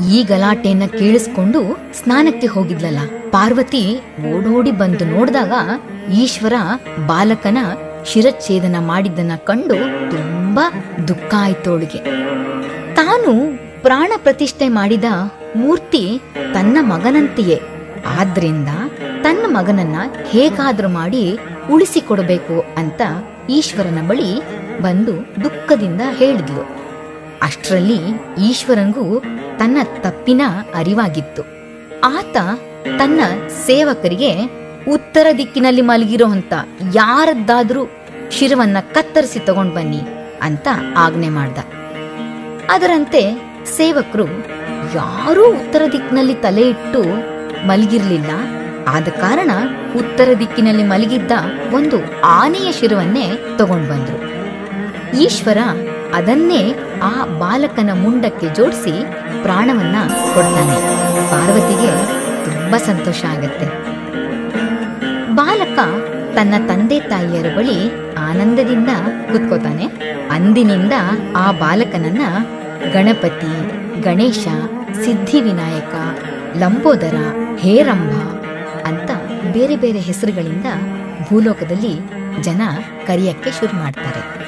ಈ ಗಲಾಟೆಯನ್ನ ಕೇಳಿಸ್ಕೊಂಡು ಸ್ನಾನಕ್ಕೆ ಹೋಗಿದ್ಲಲ್ಲ ಪಾರ್ವತಿ ಓಡೋಡಿ ಬಂದು ನೋಡಿದಾಗ ಈಶ್ವರ ಬಾಲಕನ ಶಿರಚ್ಛೇದನ ಮಾಡಿದ್ದನ್ನ ಕಂಡು ತುಂಬಾ ದುಃಖ ಆಯ್ತೋಳಿಗೆ ತಾನು ಪ್ರಾಣ ಪ್ರತಿಷ್ಠೆ ಮಾಡಿದ ಮೂರ್ತಿ ತನ್ನ ಮಗನಂತೆಯೇ ಆದ್ರಿಂದ ತನ್ನ ಮಗನನ್ನ ಹೇಗಾದ್ರೂ ಮಾಡಿ ಉಳಿಸಿಕೊಡಬೇಕು ಅಂತ ಈಶ್ವರನ ಬಳಿ ಬಂದು ದುಃಖದಿಂದ ಹೇಳಿದ್ಲು ಅಷ್ಟರಲ್ಲಿ ಈಶ್ವರನಿಗೂ ತನ್ನ ತಪ್ಪಿನ ಅರಿವಾಗಿತ್ತು ಆತ ತನ್ನ ಸೇವಕರಿಗೆ ಉತ್ತರ ದಿಕ್ಕಿನಲ್ಲಿ ಮಲಗಿರೋಂತ ಯಾರದ್ದಾದ್ರೂ ಶಿರವನ್ನ ಕತ್ತರಿಸಿ ತಗೊಂಡ್ ಬನ್ನಿ ಅಂತ ಆಜ್ಞೆ ಮಾಡ್ದ ಅದರಂತೆ ಸೇವಕರು ಯಾರೂ ಉತ್ತರ ದಿಕ್ಕಿನಲ್ಲಿ ತಲೆ ಇಟ್ಟು ಮಲಗಿರ್ಲಿಲ್ಲ ಆದ ಕಾರಣ ಉತ್ತರ ದಿಕ್ಕಿನಲ್ಲಿ ಮಲಗಿದ್ದ ಒಂದು ಆನೆಯ ಶಿರವನ್ನೇ ತಗೊಂಡ್ ಬಂದ್ರು ಈಶ್ವರ ಅದನ್ನೇ ಆ ಬಾಲಕನ ಮುಂಡಕ್ಕೆ ಜೋಡಿಸಿ ಪ್ರಾಣವನ್ನ ಕೊಡ್ತಾನೆ ಪಾರ್ವತಿಗೆ ತುಂಬಾ ಸಂತೋಷ ಆಗತ್ತೆ ಬಾಲಕ ತನ್ನ ತಂದೆ ತಾಯಿಯರ ಬಳಿ ಆನಂದದಿಂದ ಕುತ್ಕೋತಾನೆ ಅಂದಿನಿಂದ ಆ ಬಾಲಕನನ್ನ ಗಣಪತಿ ಗಣೇಶ ಸಿದ್ಧಿವಿನಾಯಕ ಲಂಬೋದರ ಹೇರಂಬ ಅಂತ ಬೇರೆ ಬೇರೆ ಹೆಸರುಗಳಿಂದ ಭೂಲೋಕದಲ್ಲಿ ಜನ ಕರೆಯಕ್ಕೆ ಶುರು ಮಾಡ್ತಾರೆ